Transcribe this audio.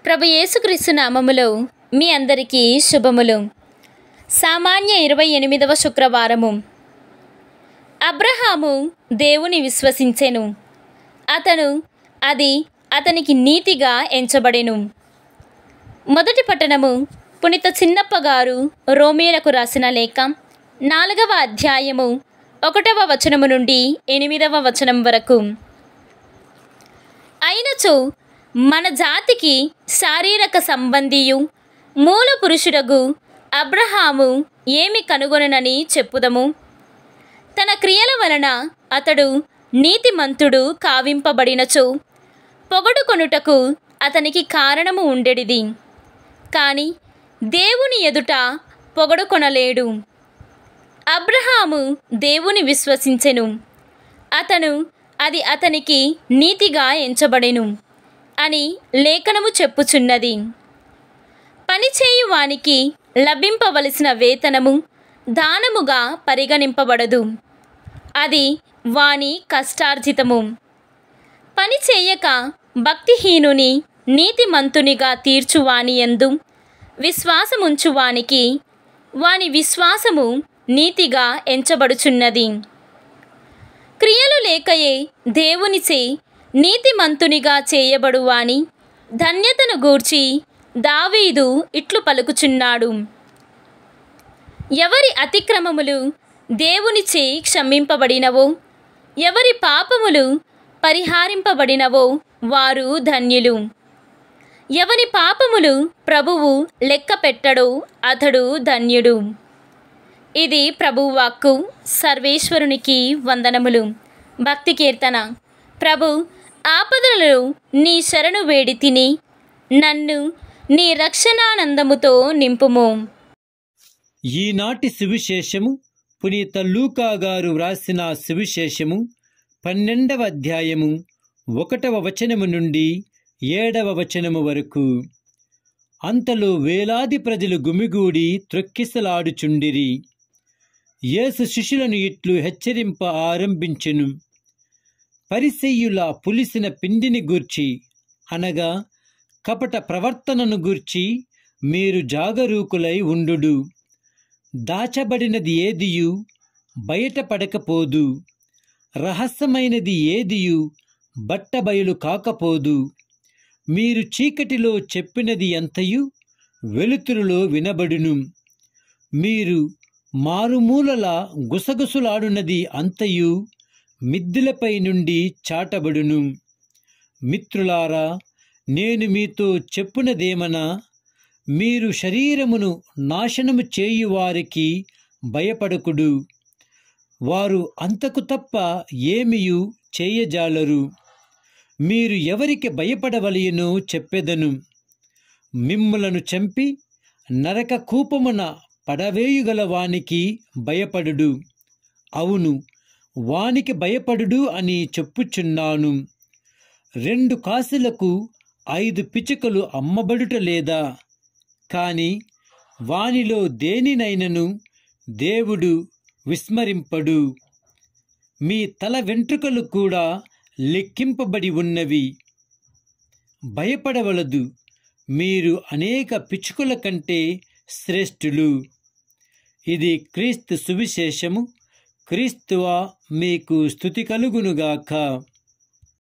ప్రభు యేసుక్రీస్తు నామములో మీ అందరికీ శుభములు సామాన్య ఇరవై ఎనిమిదవ శుక్రవారము అబ్రహాము దేవుని విశ్వసించెను అతను అది అతనికి నీతిగా ఎంచబడెను మొదటి పట్టణము పునిత చిన్నప్ప గారు రోమియోలకు రాసిన లేఖ నాలుగవ అధ్యాయము ఒకటవ వచనము నుండి ఎనిమిదవ వచనం వరకు అయినచో మన జాతికి శారీరక సంబంధియు మూల పురుషుడగు అబ్రహాము ఏమి కనుగొననని చెప్పుదము తన క్రియల వలన అతడు నీతిమంతుడు కావింపబడినచో పొగడుకొనుటకు అతనికి కారణము ఉండెడిది కాని దేవుని ఎదుట పొగడుకొనలేడు అబ్రహాము దేవుని విశ్వసించెను అతను అది అతనికి నీతిగా ఎంచబడెను అని లేఖనము చెప్పుచున్నది పనిచేయు వానికి లభింపవలసిన వేతనము దానముగా పరిగణింపబడదు అది వాని కష్టార్జితము పని చేయక భక్తిహీనుని నీతిమంతునిగా తీర్చువాని ఎందు విశ్వాసముంచువానికి వాని విశ్వాసము నీతిగా ఎంచబడుచున్నది క్రియలు లేకయే దేవునిచే నీతిమంతునిగా చేయబడువాని ధన్యతను గూర్చి దావీదు ఇట్లు పలుకుచున్నాడు ఎవరి అతిక్రమములు దేవునిచే క్షమింపబడినవో ఎవరి పాపములు పరిహారింపబడినవో వారు ధన్యులు ఎవని పాపములు ప్రభువు లెక్క పెట్టడో అతడు ధన్యుడు ఇది ప్రభువాక్కు సర్వేశ్వరునికి వందనములు భక్తి కీర్తన ప్రభు ఆపదలలో నీ శరణు వేడి తిని నన్ను నీ రక్షణానందముతో నింపుము ఈనాటి సువిశేషము పునీత లూకా గారు వ్రాసిన సువిశేషము పన్నెండవ అధ్యాయము ఒకటవ వచనము నుండి ఏడవ వచనము వరకు అంతలో వేలాది ప్రజలు గుమిగూడి త్రొక్కిసలాడుచుండిరి యేసు శిష్యులను ఇట్లు హెచ్చరింప ఆరంభించెను పరిసెయ్యుల పులిసిన పిండిని గూర్చి అనగా కపట ప్రవర్తనను గూర్చి మీరు జాగరూకులై ఉండుడు దాచబడినది ఏదియు బయటపడకపోదు రహస్యమైనది ఏదియు బట్టబయలు కాకపోదు మీరు చీకటిలో చెప్పినది ఎంతయు వెలుతురులో వినబడును మీరు మారుమూలల గుసగుసలాడునది అంతయు మిద్దెలపై నుండి చాటబడును మిత్రులారా నేను మీతో చెప్పునదేమనా మీరు శరీరమును నాశనము చేయువారికి భయపడకుడు వారు అంతకు తప్ప ఏమియు చేయజాలరు మీరు ఎవరికి భయపడవలయనో చెప్పెదను మిమ్ములను చంపి నరక కూపమున పడవేయుగల వానికి భయపడుడు అవును వానికి భయపడుడు అని చెప్పుచున్నాను రెండు కాసులకు ఐదు పిచుకలు అమ్మబడుట లేదా కాని వానిలో దేనినైనను దేవుడు విస్మరింపడు మీ తల వెంట్రుకలు కూడా లెక్కింపబడి ఉన్నవి భయపడవలదు మీరు అనేక పిచ్చుకల కంటే శ్రేష్ఠులు ఇది క్రీస్తు సువిశేషము క్రీస్తువా మీకు స్థుతి కలుగునుగాక